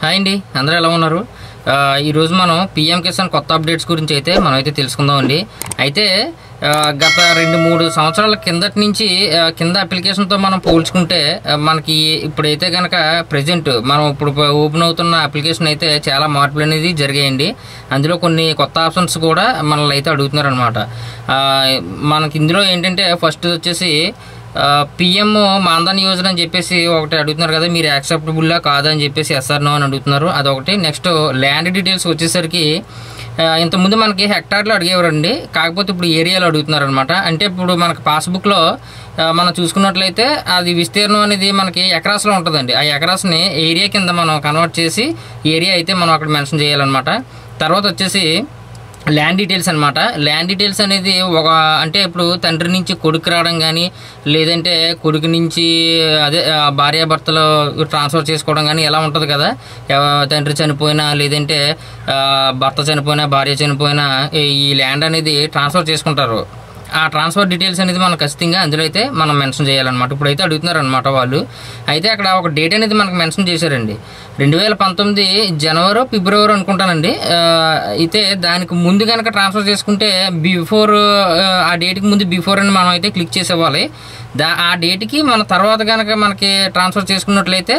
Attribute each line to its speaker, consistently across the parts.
Speaker 1: hi అండి అందరూ ఎలా ఉన్నారు ఆ, ఈరోజు మనం పిఎం కిసాన్ కొత్త అప్డేట్స్ గురించి అయితే మనం అయితే తెలుసుకుందామండి అయితే ఆ, గత రెండు మూడు సంవత్సరాల కిందటి నుంచి ఆ, కింద అప్లికేషన్తో మనం పోల్చుకుంటే ఆ, మనకి ఇప్పుడైతే కనుక ప్రజెంట్ మనం ఇప్పుడు ఓపెన్ అవుతున్న అప్లికేషన్ అయితే చాలా మార్పులు అనేది జరిగాయండి అందులో కొన్ని కొత్త ఆప్షన్స్ కూడా మనల్ని అయితే అడుగుతున్నారు అనమాట మనకి ఇందులో ఏంటంటే ఫస్ట్ వచ్చేసి పిఎం మాందన్ యోజన అని చెప్పేసి ఒకటి అడుగుతున్నారు కదా మీరు యాక్సెప్టబుల్లా కాదా అని చెప్పేసి ఎస్ఆర్ నో అని అడుగుతున్నారు అదొకటి నెక్స్ట్ ల్యాండ్ డీటెయిల్స్ వచ్చేసరికి ఆ, ఇంతకుముందు మనకి హెక్టార్లో అడిగేవారండి కాకపోతే ఇప్పుడు ఏరియాలో అడుగుతున్నారు అనమాట అంటే ఇప్పుడు మనకి పాస్బుక్లో ఆ, మనం చూసుకున్నట్లయితే అది విస్తీర్ణం అనేది మనకి ఎకరాస్లో ఉంటుందండి ఆ ఎకరాస్ని ఏరియా కింద మనం కన్వర్ట్ చేసి ఏరియా అయితే మనం అక్కడ మెన్షన్ చేయాలన్నమాట తర్వాత వచ్చేసి ల్యాండ్ డీటెయిల్స్ అనమాట ల్యాండ్ డీటెయిల్స్ అనేది ఒక అంటే ఇప్పుడు తండ్రి నుంచి కొడుకు రావడం కానీ లేదంటే కొడుకు నుంచి అదే ఆ, భార్యాభర్తలు ట్రాన్స్ఫర్ చేసుకోవడం కానీ ఎలా ఉంటుంది కదా ఎవ- తండ్రి చనిపోయినా లేదంటే ఆ, భర్త చనిపోయినా భార్య చనిపోయినా ఈ- ఈ ల్యాండ్ అనేది ట్రాన్స్ఫర్ చేసుకుంటారు ఆ ట్రాన్స్ఫర్ డీటెయిల్స్ అనేది మనం ఖచ్చితంగా అందులో అయితే మనం మెన్షన్ చేయాలన్నమాట ఇప్పుడైతే అడుగుతున్నారు అనమాట వాళ్ళు అయితే అక్కడ ఒక డేట్ అనేది మనకు మెన్షన్ చేశారండి రెండు వేల పంతొమ్మిది జనవరి ఫిబ్రవరి అనుకుంటానండి ఆ, అయితే దానికి ముందు కనుక ట్రాన్స్ఫర్ చేసుకుంటే బిఫోర్ ఆ డేట్కి ముందు బిఫోర్ అని మనం అయితే క్లిక్ చేసేవ్వాలి దా ఆ డేట్కి మన తర్వాత కనుక మనకి ట్రాన్స్ఫర్ చేసుకున్నట్లయితే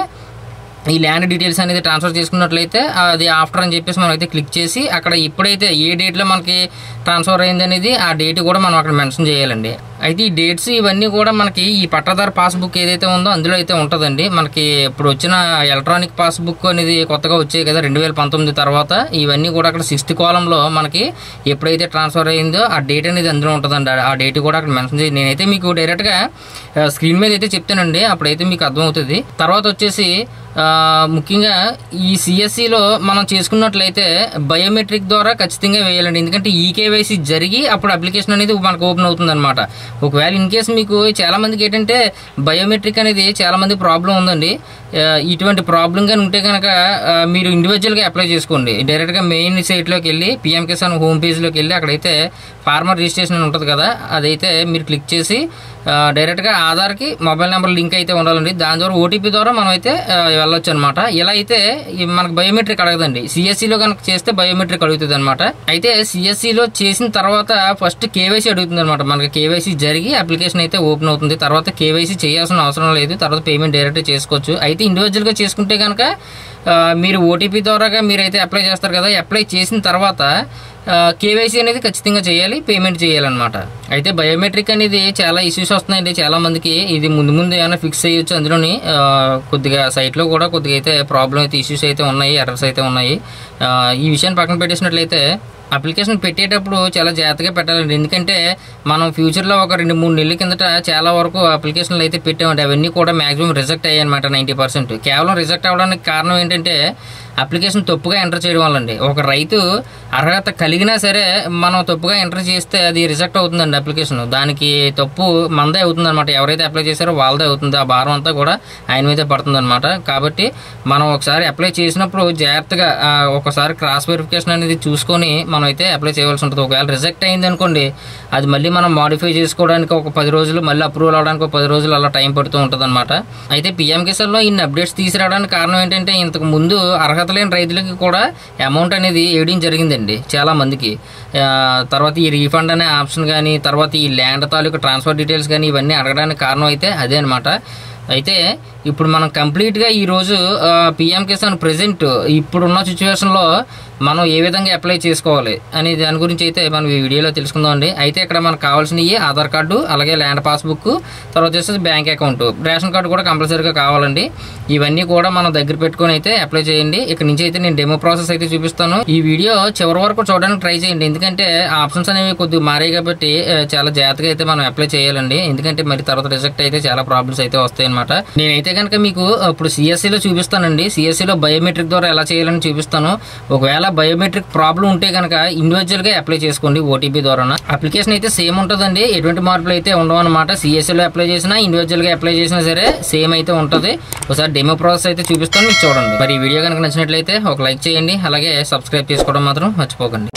Speaker 1: ఈ ల్యాండ్ డీటెయిల్స్ అనేది ట్రాన్స్ఫర్ చేసుకున్నట్లయితే అది ఆఫ్టర్ అని చెప్పేసి మనం అయితే క్లిక్ చేసి అక్కడ ఎప్పుడైతే ఏ డేట్లో మనకి ట్రాన్స్ఫర్ అయింది అనేది ఆ డేట్ కూడా మనం అక్కడ మెన్షన్ చేయాలండి అయితే ఈ డేట్స్ ఇవన్నీ కూడా మనకి ఈ పట్టాదారు పాస్బుక్ ఏదైతే ఉందో అందులో అయితే ఉంటుందండి మనకి ఇప్పుడు వచ్చిన ఎలక్ట్రానిక్ పాస్బుక్ అనేది కొత్తగా వచ్చాయి కదా రెండు వేల పంతొమ్మిది తర్వాత ఇవన్నీ కూడా అక్కడ సిక్స్త్ కాలంలో మనకి ఎప్పుడైతే ట్రాన్స్ఫర్ అయిందో ఆ డేట్ అనేది అందులో ఉంటుందండి ఆ డేట్ కూడా అక్కడ మెన్షన్ చేసి నేనైతే మీకు డైరెక్ట్గా స్క్రీన్ మీద అయితే చెప్తానండి అప్పుడైతే మీకు అర్థమవుతుంది తర్వాత వచ్చేసి ఆ, ముఖ్యంగా ఈ సిఎస్సిలో మనం చేసుకున్నట్లయితే బయోమెట్రిక్ ద్వారా ఖచ్చితంగా వేయాలండి ఎందుకంటే ఈకేవైసీ జరిగి అప్పుడు అప్లికేషన్ అనేది మనకు ఓపెన్ అవుతుంది అనమాట ఒకవేళ ఇన్ కేసు మీకు చాలా మందికి ఏంటంటే బయోమెట్రిక్ అనేది చాలా మంది ప్రాబ్లం ఉందండి ఆ, ఇటువంటి ప్రాబ్లం కానీ ఉంటే కనుక ఆ, మీరు ఇండివిజువల్గా అప్లై చేసుకోండి డైరెక్ట్గా మెయిన్ సైట్లోకి వెళ్ళి పిఎం కిసాన్ హోమ్ పేజ్లోకి వెళ్ళి అక్కడైతే ఫార్మర్ రిజిస్ట్రేషన్ అని ఉంటుంది కదా అదైతే మీరు క్లిక్ చేసి ఆ, డైరెక్ట్గా ఆధార్కి మొబైల్ నెంబర్ లింక్ అయితే ఉండాలండి దాని ద్వారా ఓటీపీ ద్వారా మనం అయితే ఆ, వెళ్ళొచ్చు అనమాట ఇలా అయితే ఈ మనకు బయోమెట్రిక్ అడగదండి సిఎస్సిలో కనుక చేస్తే బయోమెట్రిక్ అడుగుతుంది అనమాట అయితే సిఎస్సిలో చేసిన తర్వాత ఫస్ట్ కేవైసీ అడుగుతుంది అనమాట మనకి కేవైసీ జరిగి అప్లికేషన్ అయితే ఓపెన్ అవుతుంది తర్వాత కేవైసీ చేయాల్సిన అవసరం లేదు తర్వాత పేమెంట్ డైరెక్ట్ చేసుకోవచ్చు అయితే ఇండివిజువల్గా చేసుకుంటే కనుక ఆ, మీరు ఓటీపీ ద్వారాగా మీరైతే అప్లై చేస్తారు కదా అప్లై చేసిన తర్వాత కేవైసీ అనేది ఖచ్చితంగా చేయాలి పేమెంట్ చేయాలన్నమాట అయితే బయోమెట్రిక్ అనేది చాలా ఇష్యూస్ వస్తున్నాయండి చాలా మందికి ఇది ముందు ముందు ఏమైనా ఫిక్స్ చేయొచ్చు అందులోని ఆ, కొద్దిగా సైట్లో కూడా కొద్దిగా అయితే ప్రాబ్లం అయితే ఇష్యూస్ అయితే ఉన్నాయి ఎర్రర్స్ అయితే ఉన్నాయి ఆ, ఈ విషయాన్ని పక్కన పెట్టేసినట్లయితే అప్లికేషన్ పెట్టేటప్పుడు చాలా జాగ్రత్తగా పెట్టాలండి ఎందుకంటే మనం ఫ్యూచర్లో ఒక రెండు మూడు నెలల కిందట చాలా వరకు అప్లికేషన్లు అయితే పెట్టామండి అవన్నీ కూడా మాక్సిమం రిజెక్ట్ అయ్యాయి అనమాట నైంటీ పర్సెంట్ కేవలం రిజెక్ట్ అవ్వడానికి కారణం ఏంటంటే అప్లికేషన్ తప్పుగా ఎంటర్ చేయడం వల్ల అండి ఒక రైతు అర్హత కలిగినా సరే మనం తప్పుగా ఎంటర్ చేస్తే అది రిజెక్ట్ అవుతుందండి అప్లికేషన్ దానికి తప్పు మనదే అవుతుంది అనమాట ఎవరైతే అప్లై చేశారో వాళ్ళదే అవుతుంది ఆ భారం అంతా కూడా ఆయన మీదే పడుతుంది అనమాట కాబట్టి మనం ఒకసారి అప్లై చేసినప్పుడు జాగ్రత్తగా ఆ, ఒకసారి క్రాస్ వెరిఫికేషన్ అనేది చూసుకొని మనం అయితే అప్లై చేయవలసి ఉంటుంది ఒకవేళ రిజెక్ట్ అయింది అనుకోండి అది మళ్ళీ మనం మాడిఫై చేసుకోవడానికి ఒక పది రోజులు మళ్ళీ అప్రూవల్ అవడానికి ఒక పది రోజులు అలా టైం పడుతూ ఉంటుంది అనమాట అయితే పిఎం కిసాన్లో ఇన్ని అప్డేట్స్ తీసుకురావడానికి కారణం ఏంటంటే ఇంతకు ముందు అర్హత లేని రైతులకి కూడా అమౌంట్ అనేది వేయడం జరిగిందండి చాలా మందికి ఆ, తర్వాత ఈ రీఫండ్ అనే ఆప్షన్ కానీ తర్వాత ఈ ల్యాండ్ తాలూకు ట్రాన్స్ఫర్ డీటెయిల్స్ కానీ ఇవన్నీ అడగడానికి కారణం అయితే అదే అనమాట అయితే ఇప్పుడు మనం కంప్లీట్గా ఈరోజు పిఎం కిసాన్ ప్రజెంట్ ఇప్పుడున్న సిచ్యువేషన్లో మనం ఏ విధంగా అప్లై చేసుకోవాలి అనే దాని గురించి అయితే మనం ఈ వీడియోలో తెలుసుకుందాం అండి అయితే ఇక్కడ మనకు కావాల్సినవి ఆధార్ కార్డు అలాగే ల్యాండ్ పాస్బుక్ తర్వాత వచ్చేసి బ్యాంక్ అకౌంట్ రేషన్ కార్డు కూడా కంపల్సరీగా కావాలండి ఇవన్నీ కూడా మనం దగ్గర పెట్టుకొని అయితే అప్లై చేయండి ఇక్కడ నుంచి అయితే నేను డెమో ప్రాసెస్ అయితే చూపిస్తాను ఈ వీడియో చివరి వరకు చూడడానికి ట్రై చేయండి ఎందుకంటే ఆప్షన్స్ అనేవి కొద్దిగా మారాయి కాబట్టి ఆ, చాలా జాగ్రత్తగా అయితే మనం అప్లై చేయాలండి ఎందుకంటే మరి తర్వాత రిజెక్ట్ అయితే చాలా ప్రాబ్లమ్స్ అయితే వస్తాయి అనమాట నేనైతే కనుక మీకు ఇప్పుడు CSE లో చూపిస్తానండి CSE లో బయోమెట్రిక్ ద్వారా ఎలా చేయాలని చూపిస్తాను ఒకవేళ బయోమెట్రిక్ ప్రాబ్లం ఉంటే కనుక ఇండివిజువల్ గా అప్లై చేసుకోండి ఓటీపీ ద్వారా అప్లికేషన్ అయితే సేమ్ ఉంటుందండి ఎటువంటి మార్పులు అయితే ఉండవు అనమాట లో అప్లై చేసినా ఇండివిజువల్ గా అప్లై చేసినా సరే సేమ్ అయితే ఉంటుంది ఒకసారి డెమో ప్రాసెస్ అయితే చూపిస్తాను మీకు చూడండి మరి ఈ వీడియో కనుక నచ్చినట్లయితే ఒక లైక్ చేయండి అలాగే సబ్స్క్రైబ్ చేసుకోవడం మాత్రం మర్చిపోకండి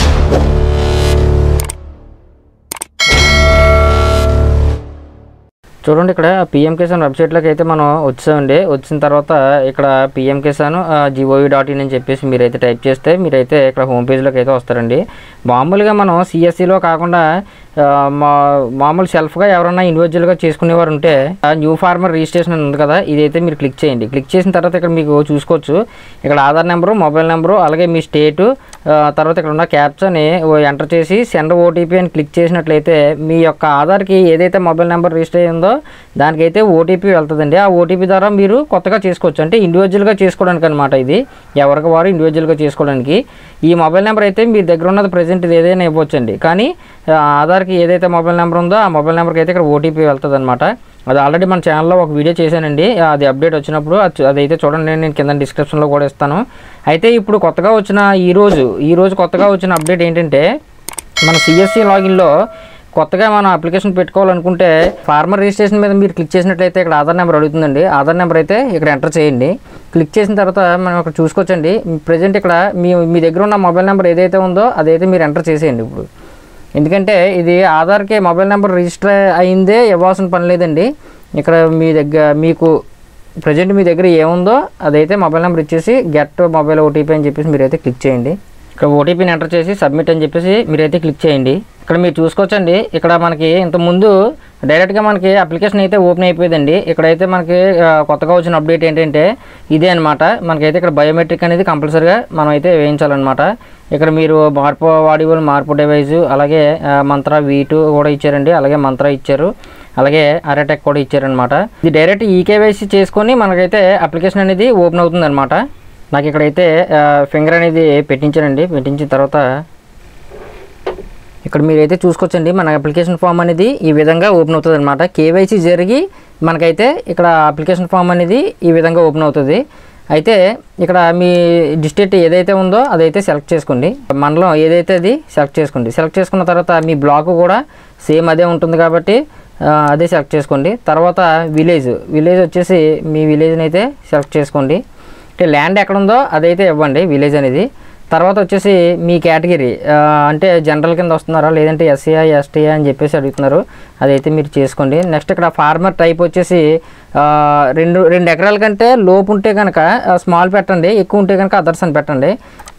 Speaker 1: చూడండి ఇక్కడ పిఎం కిసాన్ వెబ్సైట్లోకి అయితే మనం వచ్చామండి వచ్చిన తర్వాత ఇక్కడ PM Kisan G O V dot in అని చెప్పేసి మీరైతే టైప్ చేస్తే మీరైతే ఇక్కడ హోమ్ పేజ్లోకి అయితే వస్తారండి మామూలుగా మనం సిఎస్సిలో కాకుండా ఆ, మా మామూలు సెల్ఫ్గా ఎవరైనా ఇండివిజువల్గా చేసుకునేవారు ఉంటే ఆ న్యూ ఫార్మర్ రిజిస్ట్రేషన్ అని ఉంది కదా ఇదైతే మీరు క్లిక్ చేయండి క్లిక్ చేసిన తర్వాత ఇక్కడ మీకు చూసుకోవచ్చు ఇక్కడ ఆధార్ నెంబరు మొబైల్ నెంబరు అలాగే మీ స్టేటు ఆ, తర్వాత ఇక్కడ ఉన్న క్యాప్చని ఎంటర్ చేసి సెండ్ ఓటీపీ అని క్లిక్ చేసినట్లయితే మీ యొక్క ఆధార్కి ఏదైతే మొబైల్ నెంబర్ రిజిస్టర్ అయ్యిందో దానికైతే ఓటీపీ వెళ్తుందండి ఆ ఓటీపీ ద్వారా మీరు కొత్తగా చేసుకోవచ్చు అంటే ఇండివిజువల్గా చేసుకోవడానికి అనమాట ఇది ఎవరికి వారు ఇండివిజువల్గా చేసుకోవడానికి ఈ మొబైల్ నెంబర్ అయితే మీ దగ్గర ఉన్నది ప్రజెంట్ ఇది ఏదైనా ఇవ్వచ్చండి కానీ ఆ, ఆధార్కి ఏదైతే మొబైల్ నెంబర్ ఉందో ఆ మొబైల్ నెంబర్కి అయితే ఇక్కడ ఓటీపీ వెళ్తుంది అనమాట అది ఆల్రెడీ మన ఛానల్లో ఒక వీడియో చేశానండి అది అప్డేట్ వచ్చినప్పుడు అది అదైతే చూడండి నేను కింద డిస్క్రిప్షన్లో కూడా ఇస్తాను అయితే ఇప్పుడు కొత్తగా వచ్చిన ఈ రోజు ఈ రోజు కొత్తగా వచ్చిన అప్డేట్ ఏంటంటే మన సిఎస్సి లాగిన్లో కొత్తగా మనం అప్లికేషన్ పెట్టుకోవాలనుకుంటే ఫార్మర్ రిజిస్ట్రేషన్ మీద మీరు క్లిక్ చేసినట్లయితే ఇక్కడ ఆధార్ నెంబర్ అడుగుతుందండి ఆధార్ నెంబర్ అయితే ఇక్కడ ఎంటర్ చేయండి క్లిక్ చేసిన తర్వాత మనం ఇక్కడ చూసుకోవచ్చండి ప్రజెంట్ ఇక్కడ మీ మీ దగ్గర ఉన్న మొబైల్ నెంబర్ ఏదైతే ఉందో అదైతే మీరు ఎంటర్ చేసేయండి ఇప్పుడు ఎందుకంటే ఇది ఆధార్కి మొబైల్ నెంబర్ రిజిస్టర్ అయిందే ఇవ్వాల్సిన పని లేదండి ఇక్కడ మీ దగ్గర మీకు ప్రజెంట్ మీ దగ్గర ఏముందో అదైతే మొబైల్ నెంబర్ ఇచ్చేసి గెట్ మొబైల్ ఓటీపీ అని చెప్పేసి మీరైతే క్లిక్ చేయండి ఇక్కడ ఓటీపీని ఎంటర్ చేసి సబ్మిట్ అని చెప్పేసి మీరైతే క్లిక్ చేయండి ఇక్కడ మీరు చూసుకోవచ్చండి ఇక్కడ మనకి ఇంతకుముందు డైరెక్ట్గా మనకి అప్లికేషన్ అయితే ఓపెన్ అయిపోయిందండి ఇక్కడైతే మనకి ఆ, కొత్తగా వచ్చిన అప్డేట్ ఏంటంటే ఇదే అనమాట మనకైతే ఇక్కడ బయోమెట్రిక్ అనేది కంపల్సరీగా మనం అయితే వేయించాలన్నమాట ఇక్కడ మీరు మార్పు వాడిబుల్ మార్పు డివైజు అలాగే ఆ, మంత్ర వీటు కూడా ఇచ్చారండి అలాగే మంత్ర ఇచ్చారు అలాగే అరెటెక్ కూడా ఇచ్చారనమాట ఇది డైరెక్ట్ ఈకేవైసీ చేసుకొని మనకైతే అప్లికేషన్ అనేది ఓపెన్ అవుతుంది అనమాట నాకు ఇక్కడైతే ఫింగర్ అనేది పెట్టించానండి పెట్టించిన తర్వాత ఇక్కడ మీరైతే చూసుకోవచ్చండి మన అప్లికేషన్ ఫామ్ అనేది ఈ విధంగా ఓపెన్ అవుతుంది అనమాట కేవైసీ జరిగి మనకైతే ఇక్కడ అప్లికేషన్ ఫామ్ అనేది ఈ విధంగా ఓపెన్ అవుతుంది అయితే ఇక్కడ మీ డిస్ట్రిక్ట్ ఏదైతే ఉందో అదైతే సెలెక్ట్ చేసుకోండి మండలం ఏదైతే అది సెలెక్ట్ చేసుకోండి సెలెక్ట్ చేసుకున్న తర్వాత మీ బ్లాక్ కూడా సేమ్ అదే ఉంటుంది కాబట్టి ఆ, అదే సెలెక్ట్ చేసుకోండి తర్వాత విలేజ్ విలేజ్ వచ్చేసి మీ విలేజ్ని అయితే సెలెక్ట్ చేసుకోండి అంటే ల్యాండ్ ఎక్కడ ఉందో అదైతే ఇవ్వండి విలేజ్ అనేది తర్వాత వచ్చేసి మీ కేటగిరీ ఆ, అంటే జనరల్ కింద వస్తున్నారా లేదంటే ఎస్సీఐ ఎస్టీఐ అని చెప్పేసి అడుగుతున్నారు అదైతే మీరు చేసుకోండి నెక్స్ట్ ఇక్కడ ఫార్మర్ టైప్ వచ్చేసి ఆ, రెండు రెండు ఎకరాల కంటే లోపు ఉంటే కనుక స్మాల్ పెట్టండి ఎక్కువ ఉంటే కనుక అదర్స్ అని పెట్టండి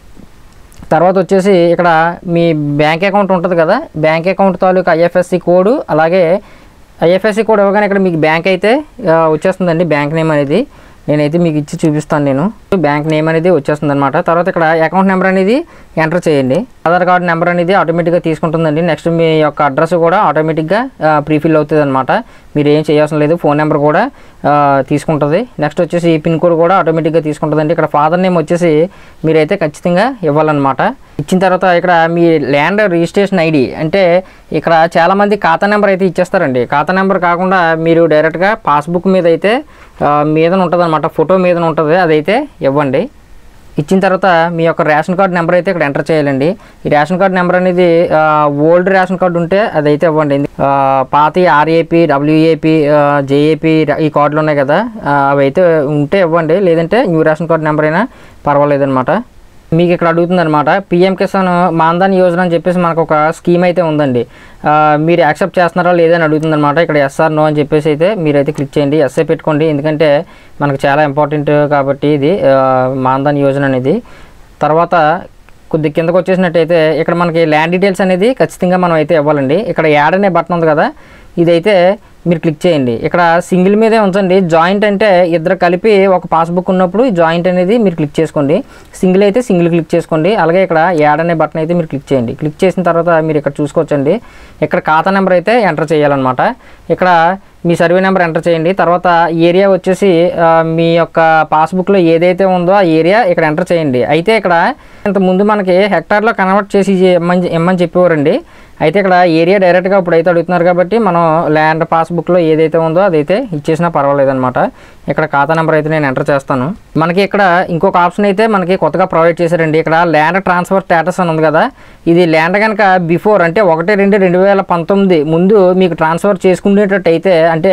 Speaker 1: తర్వాత వచ్చేసి ఇక్కడ మీ బ్యాంక్ అకౌంట్ ఉంటుంది కదా బ్యాంక్ అకౌంట్ తాలూకు ఐఎఫ్ఎస్సి కోడ్ అలాగే ఐఎఫ్ఎస్సి కోడ్ ఇవ్వగానే ఇక్కడ మీకు బ్యాంక్ అయితే ఆ, వచ్చేస్తుందండి బ్యాంక్ నేమ్ అనేది నేనైతే మీకు ఇచ్చి చూపిస్తాను నేను బ్యాంక్ నేమ్ అనేది వచ్చేస్తుంది అనమాట తర్వాత ఇక్కడ అకౌంట్ నెంబర్ అనేది ఎంటర్ చేయండి ఆధార్ కార్డు నెంబర్ అనేది ఆటోమేటిక్గా తీసుకుంటుందండి నెక్స్ట్ మీ యొక్క అడ్రస్ కూడా ఆటోమేటిక్గా ప్రీఫిల్ అవుతుంది అనమాట మీరు ఏం చేయాల్సిన లేదు ఫోన్ నెంబర్ కూడా ఆ, తీసుకుంటుంది నెక్స్ట్ వచ్చేసి పిన్ కోడ్ కూడా ఆటోమేటిక్గా తీసుకుంటుందండి ఇక్కడ ఫాదర్ నేమ్ వచ్చేసి మీరైతే ఖచ్చితంగా ఇవ్వాలన్నమాట ఇచ్చిన తర్వాత ఇక్కడ మీ ల్యాండ్ రిజిస్ట్రేషన్ ఐడి అంటే ఇక్కడ చాలామంది ఖాతా నెంబర్ అయితే ఇచ్చేస్తారండి ఖాతా నెంబర్ కాకుండా మీరు డైరెక్ట్గా పాస్బుక్ మీద అయితే ఆ, మీదన ఉంటుంది అనమాట ఫోటో మీదన ఉంటుంది అదైతే ఇవ్వండి ఇచ్చిన తర్వాత మీ యొక్క రేషన్ కార్డు నెంబర్ అయితే ఇక్కడ ఎంటర్ చేయాలండి ఈ రేషన్ కార్డు నెంబర్ అనేది ఓల్డ్ రేషన్ కార్డు ఉంటే అదైతే ఇవ్వండి ఆ, పాత ఆర్ఏపి డబ్ల్యూఏపి జేఏపి ఈ కార్డులు ఉన్నాయి కదా ఆ, అవి అయితే ఉంటే ఇవ్వండి లేదంటే న్యూ రేషన్ కార్డు నెంబర్ అయినా పర్వాలేదన్నమాట మీకు ఇక్కడ అడుగుతుంది అనమాట పిఎం కిసాన్ మాన్ధన్ యోజన అని చెప్పేసి మనకు ఒక స్కీమ్ అయితే ఉందండి ఆ, మీరు యాక్సెప్ట్ చేస్తున్నారా లేదా అని అడుగుతుంది అనమాట ఇక్కడ ఎస్ఆర్ నో అని చెప్పేసి అయితే మీరైతే క్లిక్ చేయండి ఎస్ఏ పెట్టుకోండి ఎందుకంటే మనకు చాలా ఇంపార్టెంట్ కాబట్టి ఇది ఆ, మాన్ధన్ యోజన అనేది తర్వాత కొద్ది కిందకు వచ్చేసినట్టయితే ఇక్కడ మనకి ల్యాండ్ డీటెయిల్స్ అనేది ఖచ్చితంగా మనం అయితే ఇవ్వాలండి ఇక్కడ యాడ్ అనే బటన్ ఉంది కదా ఇదైతే మీరు క్లిక్ చేయండి ఇక్కడ సింగిల్ మీదే ఉంచండి జాయింట్ అంటే ఇద్దరు కలిపి ఒక పాస్బుక్ ఉన్నప్పుడు ఈ జాయింట్ అనేది మీరు క్లిక్ చేసుకోండి సింగిల్ అయితే సింగిల్ క్లిక్ చేసుకోండి అలాగే ఇక్కడ యాడ్ అనే బటన్ అయితే మీరు క్లిక్ చేయండి క్లిక్ చేసిన తర్వాత మీరు ఇక్కడ చూసుకోవచ్చండి ఇక్కడ ఖాతా నెంబర్ అయితే ఎంటర్ చేయాలన్నమాట ఇక్కడ మీ సర్వే నెంబర్ ఎంటర్ చేయండి తర్వాత ఏరియా వచ్చేసి ఆ, మీ యొక్క పాస్బుక్లో ఏదైతే ఉందో ఆ ఏరియా ఇక్కడ ఎంటర్ చేయండి అయితే ఇక్కడ ఇంత ముందు మనకి హెక్టార్లో కన్వర్ట్ చేసి ఇమ్మని ఇమ్మని చెప్పేవారండి అయితే ఇక్కడ ఏరియా డైరెక్ట్గా ఇప్పుడు అయితే అడుగుతున్నారు కాబట్టి మనం ల్యాండ్ పాస్బుక్లో ఏదైతే ఉందో అదైతే ఇచ్చేసినా పర్వాలేదన్నమాట ఇక్కడ ఖాతా నెంబర్ అయితే నేను ఎంటర్ చేస్తాను మనకి ఇక్కడ ఇంకొక ఆప్షన్ అయితే మనకి కొత్తగా ప్రొవైడ్ చేశారండి ఇక్కడ ల్యాండ్ ట్రాన్స్ఫర్ స్టేటస్ అని ఉంది కదా ఇది ల్యాండ్ కనుక బిఫోర్ అంటే ఒకటి రెండు రెండు వేల పంతొమ్మిది ముందు మీకు ట్రాన్స్ఫర్ చేసుకునేటట్టు అయితే అంటే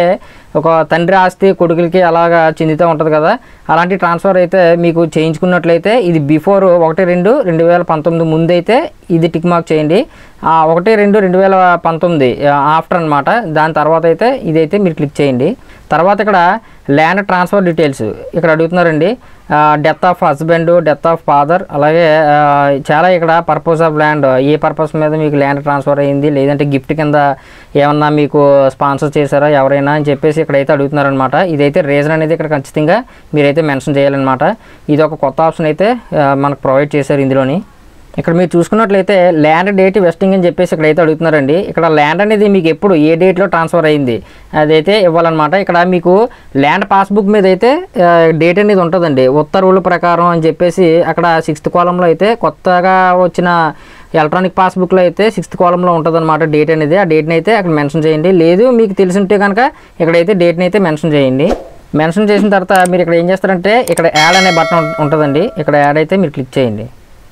Speaker 1: ఒక తండ్రి ఆస్తి కొడుకులకి అలాగా చెందుతూ ఉంటుంది కదా అలాంటి ట్రాన్స్ఫర్ అయితే మీకు చేయించుకున్నట్లయితే ఇది బిఫోర్ ఒకటి రెండు రెండు వేల పంతొమ్మిది ముందు అయితే ఇది టిక్ మార్క్ చేయండి ఆ ఒకటి రెండు రెండు వేల పంతొమ్మిది ఆఫ్టర్ అనమాట దాని తర్వాత అయితే ఇదైతే మీరు క్లిక్ చేయండి తర్వాత ఇక్కడ ల్యాండ్ ట్రాన్స్ఫర్ డీటెయిల్స్ ఇక్కడ అడుగుతున్నారండి death of husband death of father అలాగే ఆ, చాలా ఇక్కడ పర్పస్ ఆఫ్ ల్యాండ్ ఏ పర్పస్ మీద మీకు ల్యాండ్ ట్రాన్స్ఫర్ అయ్యింది లేదంటే గిఫ్ట్ కింద ఏమన్నా మీకు స్పాన్సర్ చేశారా ఎవరైనా అని చెప్పేసి ఇక్కడైతే అడుగుతున్నారనమాట ఇదైతే రీజన్ అనేది ఇక్కడ ఖచ్చితంగా మీరైతే మెన్షన్ చేయాలన్నమాట ఇది ఒక కొత్త ఆప్షన్ అయితే ఆ, మనకు ప్రొవైడ్ చేశారు ఇందులోని ఇక్కడ మీరు చూసుకున్నట్లయితే ల్యాండ్ డేట్ వెస్టింగ్ అని చెప్పేసి ఇక్కడైతే అడుగుతున్నారండి ఇక్కడ ల్యాండ్ అనేది మీకు ఎప్పుడు ఏ డేట్లో ట్రాన్స్ఫర్ అయింది అదైతే ఇవ్వాలన్నమాట ఇక్కడ మీకు ల్యాండ్ పాస్బుక్ మీద అయితే డేట్ అనేది ఉంటుందండి ఉత్తర్వుల ప్రకారం అని చెప్పేసి అక్కడ సిక్స్త్ కాలంలో అయితే కొత్తగా వచ్చిన ఎలక్ట్రానిక్ పాస్బుక్లో అయితే సిక్స్త్ కాలంలో ఉంటుందన్నమాట డేట్ అనేది ఆ డేట్ని అయితే అక్కడ మెన్షన్ చేయండి లేదు మీకు తెలిసింటే కనుక ఇక్కడైతే డేట్ని అయితే మెన్షన్ చేయండి మెన్షన్ చేసిన తర్వాత మీరు ఇక్కడ ఏం చేస్తారంటే ఇక్కడ యాడ్ అనే బటన్ ఉంటుందండి ఇక్కడ యాడ్ అయితే మీరు క్లిక్ చేయండి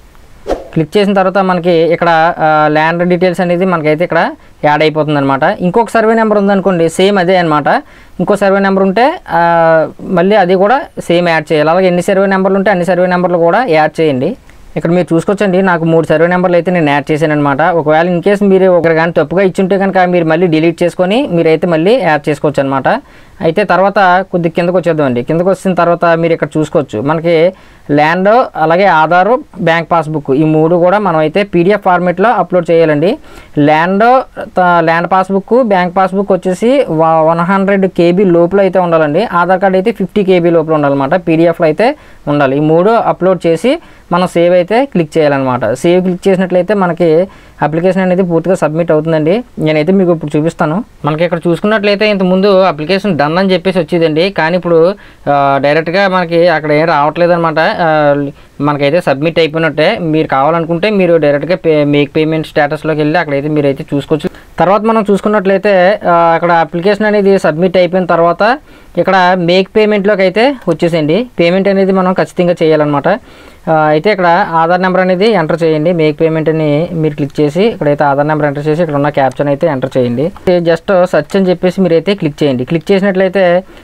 Speaker 1: క్లిక్ చేసిన తర్వాత మనకి ఇక్కడ ల్యాండ్ డీటెయిల్స్ అనేది మనకైతే ఇక్కడ యాడ్ అయిపోతుంది అనమాట ఇంకొక సర్వే నెంబర్ ఉందనుకోండి సేమ్ అదే అనమాట ఇంకో సర్వే నెంబర్ ఉంటే ఆ, మళ్ళీ అది కూడా సేమ్ యాడ్ చేయాలి అలాగే ఎన్ని సర్వే నెంబర్లు ఉంటే అన్ని సర్వే నెంబర్లు కూడా యాడ్ చేయండి ఇక్కడ మీరు చూసుకోవచ్చండి నాకు మూడు సర్వే నెంబర్లు అయితే నేను యాడ్ చేశాను అనమాట ఒకవేళ ఇన్ కేసు మీరు ఒకరు కానీ తప్పుగా ఇచ్చుంటే కనుక మీరు మళ్ళీ డిలీట్ చేసుకొని మీరైతే మళ్ళీ యాడ్ చేసుకోవచ్చు అనమాట అయితే తర్వాత కొద్ది కిందకు వచ్చేద్దామండి కిందకు వచ్చిన తర్వాత మీరు ఇక్కడ చూసుకోవచ్చు మనకి ల్యాండ్ అలాగే ఆధారు బ్యాంక్ పాస్బుక్ ఈ మూడు కూడా మనం అయితే పీడిఎఫ్ ఫార్మేట్లో అప్లోడ్ చేయాలండి ల్యాండ్ త- ల్యాండ్ పాస్బుక్ బ్యాంక్ పాస్బుక్ వచ్చేసి వన్ హండ్రెడ్ కేబీ లోపల అయితే ఉండాలండి ఆధార్ కార్డ్ అయితే ఫిఫ్టీ కేబీ లోపల ఉండాలన్నమాట పీడిఎఫ్లో అయితే ఉండాలి ఈ మూడు అప్లోడ్ చేసి మనం సేవ్ అయితే క్లిక్ చేయాలన్నమాట సేవ్ క్లిక్ చేసినట్లయితే మనకి అప్లికేషన్ అనేది పూర్తిగా సబ్మిట్ అవుతుందండి నేనైతే మీకు ఇప్పుడు చూపిస్తాను మనకి ఇక్కడ చూసుకున్నట్లయితే ఇంతకుముందు అప్లికేషన్ డన్ అని చెప్పేసి వచ్చేదండి కానీ ఇప్పుడు ఆ, డైరెక్ట్గా మనకి అక్కడ ఏం రావట్లేదు అనమాట మనకైతే సబ్మిట్ అయిపోయినట్టే మీరు కావాలనుకుంటే మీరు డైరెక్ట్గా పే మేక్ పేమెంట్ స్టేటస్లోకి వెళ్ళి అక్కడైతే మీరైతే చూసుకోవచ్చు తర్వాత మనం చూసుకున్నట్లయితే ఆ, అక్కడ అప్లికేషన్ అనేది సబ్మిట్ అయిపోయిన తర్వాత ఇక్కడ మేక్ పేమెంట్లోకి అయితే వచ్చేసేయండి పేమెంట్ అనేది మనం ఖచ్చితంగా చేయాలన్నమాట ఆ, అయితే ఇక్కడ ఆధార్ నెంబర్ అనేది ఎంటర్ చేయండి మేక్ పేమెంట్ అని మీరు క్లిక్ చేసి ఇక్కడైతే ఆధార్ నెంబర్ ఎంటర్ చేసి ఇక్కడ ఉన్న క్యాప్షన్ అయితే ఎంటర్ చేయండి జస్ట్ సర్చ్ అని చెప్పేసి మీరైతే క్లిక్ చేయండి క్లిక్ చేసినట్లయితే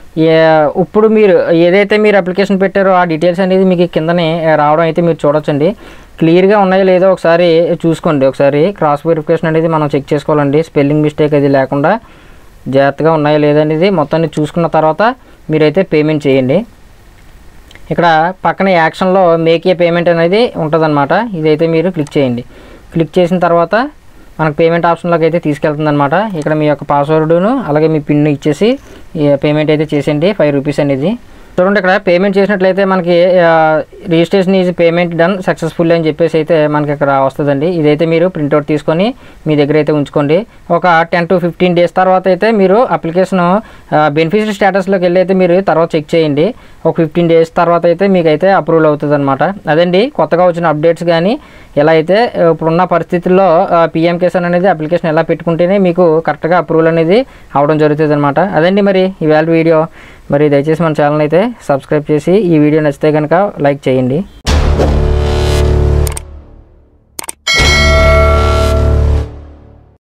Speaker 1: ఏ- ఇప్పుడు మీరు ఏదైతే మీరు అప్లికేషన్ పెట్టారో ఆ డీటెయిల్స్ అనేది మీకు కిందనే రావడం అయితే మీరు చూడొచ్చండి క్లియర్గా ఉన్నాయో లేదో ఒకసారి చూసుకోండి ఒకసారి క్రాస్ వెరిఫికేషన్ అనేది మనం చెక్ చేసుకోవాలండి స్పెల్లింగ్ మిస్టేక్ అది లేకుండా జాగ్రత్తగా ఉన్నాయో లేదనేది మొత్తాన్ని చూసుకున్న తర్వాత మీరైతే పేమెంట్ చేయండి ఇక్కడ పక్కన యాక్షన్లో మేక్ ఏ పేమెంట్ అనేది ఉంటుందన్నమాట ఇదైతే మీరు క్లిక్ చేయండి క్లిక్ చేసిన తర్వాత మనకు పేమెంట్ ఆప్షన్లోకి అయితే తీసుకెళ్తుంది అనమాట ఇక్కడ మీ యొక్క పాస్వర్డ్ను అలాగే మీ పిన్ ఇచ్చేసి పేమెంట్ అయితే చేసేయండి ఫైవ్ రూపీస్ అనేది చూడండి ఇక్కడ పేమెంట్ చేసినట్లయితే మనకి registration is payment done successful అని చెప్పేసి అయితే మనకి ఇక్కడ వస్తుందండి ఇదైతే మీరు ప్రింట్అవుట్ తీసుకొని మీ దగ్గర అయితే ఉంచుకోండి ఒక టెన్ టు ఫిఫ్టీన్ డేస్ తర్వాత అయితే మీరు అప్లికేషన్ బెనిఫిషియల్ స్టేటస్లోకి వెళ్ళి అయితే మీరు తర్వాత చెక్ చేయండి ఒక ఫిఫ్టీన్ డేస్ తర్వాత అయితే మీకు అయితే అప్రూవల్ అవుతుంది అనమాట అదండి కొత్తగా వచ్చిన అప్డేట్స్ కానీ ఎలా అయితే ఆ, ఇప్పుడున్న పరిస్థితుల్లో పిఎం కిసాన్ అనేది అప్లికేషన్ ఎలా పెట్టుకుంటేనే మీకు కరెక్ట్గా అప్రూవల్ అనేది అవడం జరుగుతుంది అనమాట అదండి మరి ఈవేళ వీడియో మరి దయచేసి మన ఛానల్ అయితే సబ్స్క్రైబ్ చేసి ఈ వీడియో నచ్చితే కనుక లైక్ చేయండి